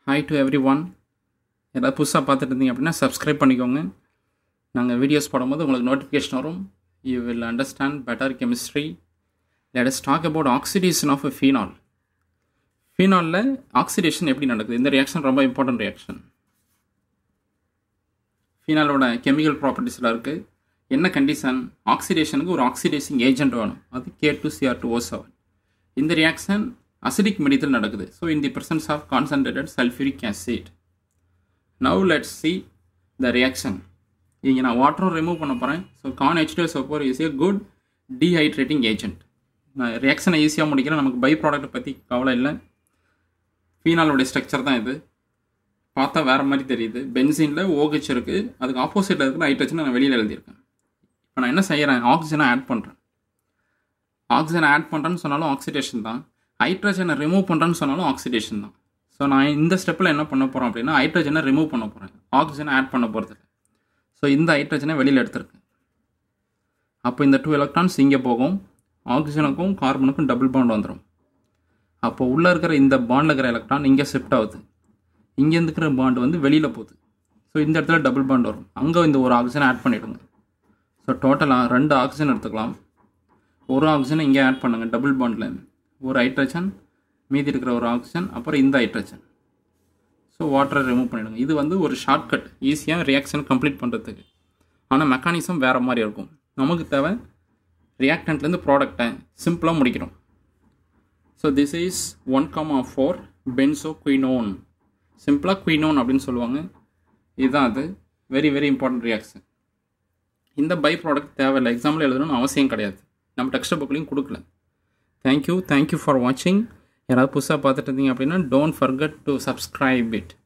hi to every one ஏதாவது புதுசாக பார்த்துட்டு இருந்தீங்க அப்படின்னா சப்ஸ்கிரைப் பண்ணிக்கோங்க நாங்கள் வீடியோஸ் போடும்போது உங்களுக்கு நோட்டிஃபிகேஷன் வரும் you will understand better chemistry let us talk about oxidation of a phenol ஃபீனாலில் ஆக்சிடேஷன் எப்படி நடக்குது இந்த ரியாக்ஷன் ரொம்ப இம்பார்ட்டன்ட் ரியாக்ஷன் ஃபீனாலோட கெமிக்கல் ப்ராப்பர்ட்டிஸில் இருக்குது என்ன கண்டிஷன் ஆக்சிடேஷனுக்கு ஒரு ஆக்சிடேசிங் ஏஜென்ட் வேணும் அது K two CR two O seven இந்த ரியாக்ஷன் அசிடிக் மெடித்தில் நடக்குது so in the presence of concentrated sulphuric acid now let see the reaction இங்கே நான் வாட்டரும் ரிமூவ் பண்ண போகிறேன் so Khan ஹெச்டிஓ SO four is a good dehydrating agent நான் ரியாக்ஷனை ஈஸியாக முடிக்கிறேன் நமக்கு பை ப்ராடக்ட்டை பற்றி கவலை இல்லை ஃபீனாலோடைய ஸ்ட்ரக்சர் தான் இது பார்த்தா வேறு மாதிரி தெரியுது பென்சினில் ஓஹெச் இருக்குது அதுக்கு ஆப்போசிட்டில் இருக்கிற ஹைட்ரஜனை நான் வெளியில் எழுதியிருக்கேன் இப்போ நான் என்ன செய்கிறேன் ஆக்சிஜனை ஆட் பண்ணுறேன் ஆக்சிஜனை ஆட் பண்ணுறேன்னு சொன்னாலும் ஆக்சிடேஷன் தான் ஹைட்ரஜனை ரிமூவ் பண்ணுறேன்னு சொன்னாலும் ஆக்சிடேஷன் தான் ஸோ நான் இந்த ஸ்டெப்பில் என்ன பண்ண போகிறோம் அப்படின்னா ஹைட்ரஜனை ரிமூவ் பண்ண போகிறேன் ஆக்சிஜனை ஆட் பண்ண போகிறது ஸோ இந்த ஹைட்ரஜனை வெளியில் எடுத்திருக்கேன் அப்போ இந்த டூ எலக்ட்ரான்ஸ் இங்கே போகும் ஆக்சிஜனுக்கும் கார்பனுக்கும் டபுள் பாண்ட் வந்துடும் அப்போ உள்ளே இருக்கிற இந்த பாண்டில் இருக்கிற எலக்ட்ரான் இங்கே ஷிஃப்ட் ஆகுது இங்கே இருக்கிற பாண்ட் வந்து வெளியில் போகுது ஸோ இந்த இடத்துல டபுள் பாண்ட் வரும் அங்கே இந்த ஒரு ஆக்சிஜன் ஆட் பண்ணிவிடுங்க ஸோ டோட்டலாக ரெண்டு ஆக்சிஜன் எடுத்துக்கலாம் ஒரு ஆக்சிஜனை இங்கே ஆட் பண்ணுங்கள் டபுள் பாண்டில் ஒரு ஹைட்ரஜன் மீதி இருக்கிற ஒரு ஆக்சிஜன் அப்புறம் இந்த ஹைட்ரஜன் ஸோ வாட்டரை ரிமூவ் பண்ணிவிடுங்க இது வந்து ஒரு ஷார்ட்கட் ஈஸியாக ரியாக்ஷன் கம்ப்ளீட் பண்ணுறதுக்கு ஆனால் மெக்கானிசம் வேறு மாதிரி இருக்கும் நமக்கு தேவை ரியாக்டன்ட்லேருந்து ப்ராடக்டை சிம்பிளாக முடிக்கிறோம் so this is one comma four benzoquinone சிம்பிளாக குயினோன் அப்படின்னு சொல்லுவாங்க இதுதான் அது வெரி வெரி இம்பார்ட்டன்ட் ரியாக்ஷன் இந்த பை ப்ராடக்ட் தேவையில்லை எக்ஸாம்பிள் எழுதணும்னு அவசியம் கிடையாது நம்ம டெக்ஸ்ட் புக்லையும் கொடுக்கல தேங்க்யூ தேங்க்யூ ஃபார் வாட்சிங் யாராவது புதுசாக பார்த்துட்டு இருந்தீங்க அப்படின்னா don't forget to subscribe it